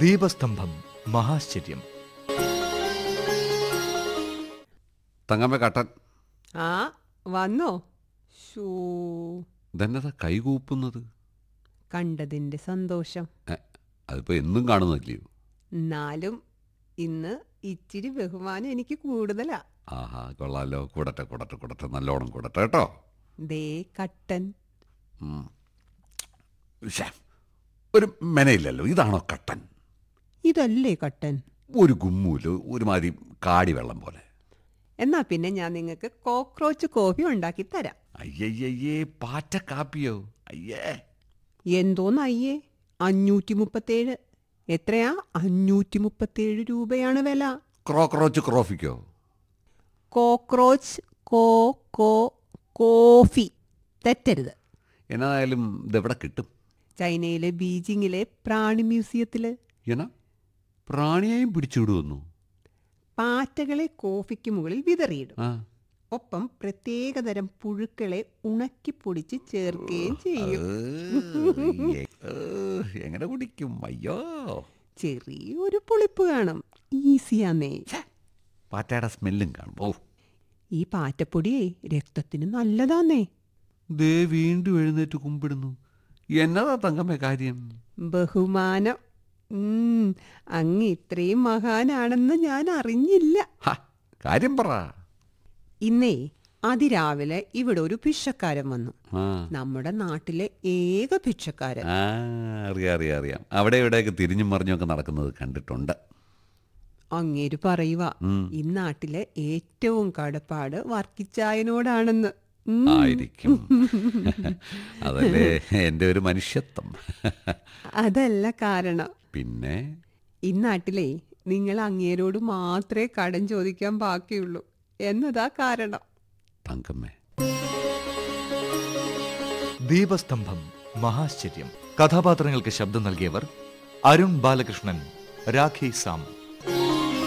ദീപസ്തംഭം മഹാശ്ചര്യം തങ്കമ്മ കട്ടൻ ആ വന്നോ ഷൂ ഇതെന്നതാ കൈകൂപ്പുന്നത് കണ്ടതിന്റെ സന്തോഷം ഏ, അതിപ്പോ എന്നും കാണുന്നില്ലയോ എന്നാലും ഇന്ന് ഇച്ചിരി ബഹുമാനം എനിക്ക് കൂടുതലാ ആഹാ കൊള്ളാലോ കൂടട്ടെ കൂടട്ടെ കൂടട്ടെ നല്ലോണം കൂടട്ടെ കേട്ടോ ദേ കട്ടൻ ഉം. ശ്ശേ, ഒരു മെനയില്ലല്ലോ ഇതാണോ കട്ടൻ ഇതല്ലേ കട്ടൻ ഒരു ഗുമ്മൂല് ഒരുമാതിരി കാടി വെള്ളം പോലെ എന്നാ പിന്നെ ഞാൻ നിങ്ങൾക്ക് കോക്രോച്ച് കോഫി ഉണ്ടാക്കി തരാം അയ്യയ്യേ പാറ്റ കാപ്പിയോ അയ്യേ എന്തോന്നയ്യേ അഞ്ഞൂറ്റി മുപ്പത്തേഴ് എത്രയാ അഞ്ഞൂറ്റി മുപ്പത്തേഴ് രൂപയാണ് വില ക്രോക്രോച്ച് ക്രോഫിക്കോ കോക്രോച്ച് കോ കോ കോഫി തെറ്റരുത് എന്നായാലും ഇതെവിടെ കിട്ടും ചൈനയിലെ ബീജിങ്ങിലെ പ്രാണി മ്യൂസിയത്തില് എന്നാ പ്രാണിയെയും പിടിച്ചുവിടുവന്നു പാറ്റകളെ കോഫിക്ക് മുകളിൽ വിതറിയിടും ആ ഒപ്പം പ്രത്യേകതരം പുഴുക്കളെ ഉണക്കിപ്പൊടിച്ച് ചേർക്കുകയും ചെയ്യും ഏ, എ- ഏ, എങ്ങനെ കുടിക്കും അയ്യോ ചെറിയൊരു പുളിപ്പ് കാണും ഈസിയാന്നേ പാറ്റയുടെ സ്മെല്ലും കാണും ഓ ഈ പാറ്റപ്പൊടിയെ രക്തത്തിന് നല്ലതാന്നേ ദേ വീണ്ടും എഴുന്നേറ്റ് കുമ്പിടുന്നു എന്നതാ തങ്കമ്മ കാര്യം ബഹുമാനം ഉം, അങ്ങ് ഇത്രയും മഹാനാണെന്ന് ഞാൻ അറിഞ്ഞില്ല ഹ, കാര്യം പറ ഇന്നേ അതിരാവിലെ ഇവിടെ ഒരു ഭിക്ഷക്കാരൻ വന്നു ആ നമ്മുടെ നാട്ടിലെ ഏക ഭിക്ഷക്കാരൻ ആ, അറിയാം അറിയാം അറിയാം അവിടെ ഇവിടെയൊക്കെ തിരിഞ്ഞും മറിഞ്ഞൊക്കെ നടക്കുന്നത് കണ്ടിട്ടുണ്ട് അങ്ങേര് പറയുക ഉം. ഈ നാട്ടിലെ ഏറ്റവും കടപ്പാട് വർക്കിച്ചായനോടാണെന്ന് ഉം. ആയിരിക്കും അതല്ലേ എൻ്റെ ഒരു മനുഷ്യത്വം അതല്ല കാരണം പിന്നെ ഈ നാട്ടിലെ നിങ്ങൾ അങ്ങേരോട് മാത്രമേ കടം ചോദിക്കാൻ ബാക്കിയുള്ളൂ എന്നതാ കാരണം തങ്കമ്മേ ദീപസ്തംഭം മഹാശ്ചര്യം കഥാപാത്രങ്ങൾക്ക് ശബ്ദം നൽകിയവർ അരുൺ ബാലകൃഷ്ണൻ രാഖി സാം